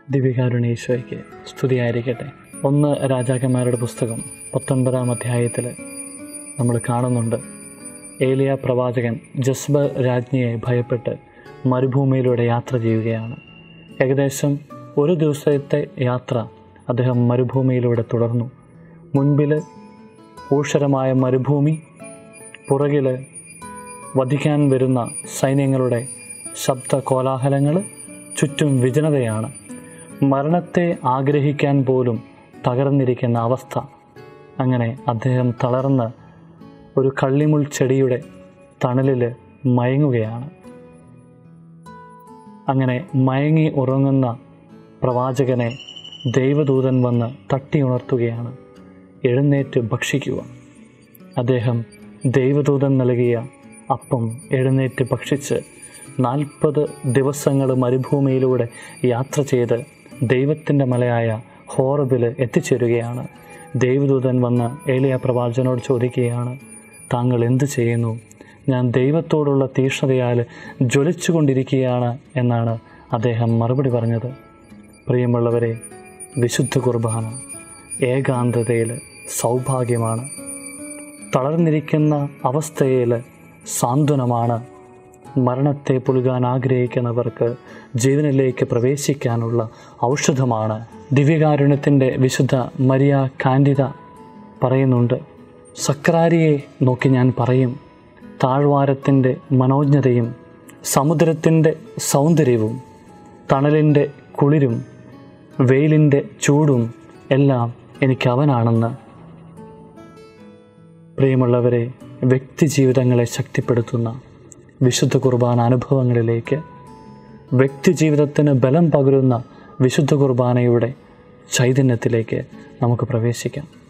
ദിവ്യകാരുണീശോയ്ക്ക് സ്തുതിയായിരിക്കട്ടെ ഒന്ന് രാജാക്കന്മാരുടെ പുസ്തകം പത്തൊൻപതാം അധ്യായത്തിൽ നമ്മൾ കാണുന്നുണ്ട് ഏലിയ പ്രവാചകൻ ജസ്ബ രാജ്ഞിയെ ഭയപ്പെട്ട് മരുഭൂമിയിലൂടെ യാത്ര ചെയ്യുകയാണ് ഏകദേശം ഒരു ദിവസത്തെ യാത്ര അദ്ദേഹം മരുഭൂമിയിലൂടെ തുടർന്നു മുൻപിൽ ഊഷരമായ മരുഭൂമി പുറകിൽ വധിക്കാൻ വരുന്ന സൈന്യങ്ങളുടെ ശബ്ദ കോലാഹലങ്ങൾ ചുറ്റും വിജനതയാണ് മരണത്തെ ആഗ്രഹിക്കാൻ പോലും തകർന്നിരിക്കുന്ന അവസ്ഥ അങ്ങനെ അദ്ദേഹം തളർന്ന് ഒരു കള്ളിമുൾ ചെടിയുടെ തണലിൽ മയങ്ങുകയാണ് അങ്ങനെ മയങ്ങി ഉറങ്ങുന്ന പ്രവാചകനെ ദൈവദൂതൻ വന്ന് തട്ടി ഉണർത്തുകയാണ് എഴുന്നേറ്റ് ഭക്ഷിക്കുക അദ്ദേഹം ദൈവദൂതൻ നൽകിയ അപ്പം എഴുന്നേറ്റ് ഭക്ഷിച്ച് നാൽപ്പത് ദിവസങ്ങൾ മരുഭൂമിയിലൂടെ യാത്ര ചെയ്ത് ദൈവത്തിൻ്റെ മലയായ ഹോറബിൽ എത്തിച്ചേരുകയാണ് ദൈവദൂതൻ വന്ന് ഏലിയ പ്രവാചകനോട് ചോദിക്കുകയാണ് താങ്കൾ എന്ത് ചെയ്യുന്നു ഞാൻ ദൈവത്തോടുള്ള തീഷ്ണതയാൽ ജ്വലിച്ചുകൊണ്ടിരിക്കുകയാണ് എന്നാണ് അദ്ദേഹം മറുപടി പറഞ്ഞത് പ്രിയമുള്ളവരെ വിശുദ്ധ കുർബാന ഏകാന്തതയിൽ സൗഭാഗ്യമാണ് തളർന്നിരിക്കുന്ന അവസ്ഥയിൽ സാന്ത്വനമാണ് മരണത്തെ പുലുകാൻ ആഗ്രഹിക്കുന്നവർക്ക് ജീവനിലേക്ക് പ്രവേശിക്കാനുള്ള ഔഷധമാണ് ദിവ്യകാരുണ്യത്തിൻ്റെ വിശുദ്ധ മരിയ കാൻഡിത പറയുന്നുണ്ട് സക്രാരിയെ നോക്കി ഞാൻ പറയും താഴ്വാരത്തിൻ്റെ മനോജ്ഞതയും സമുദ്രത്തിൻ്റെ സൗന്ദര്യവും തണലിൻ്റെ കുളിരും വെയിലിൻ്റെ ചൂടും എല്ലാം എനിക്ക് അവനാണെന്ന് പ്രിയമുള്ളവരെ വ്യക്തി ജീവിതങ്ങളെ ശക്തിപ്പെടുത്തുന്ന വിശുദ്ധ കുർബാന അനുഭവങ്ങളിലേക്ക് വ്യക്തി ജീവിതത്തിന് ബലം പകരുന്ന വിശുദ്ധ കുർബാനയുടെ ചൈതന്യത്തിലേക്ക് നമുക്ക് പ്രവേശിക്കാം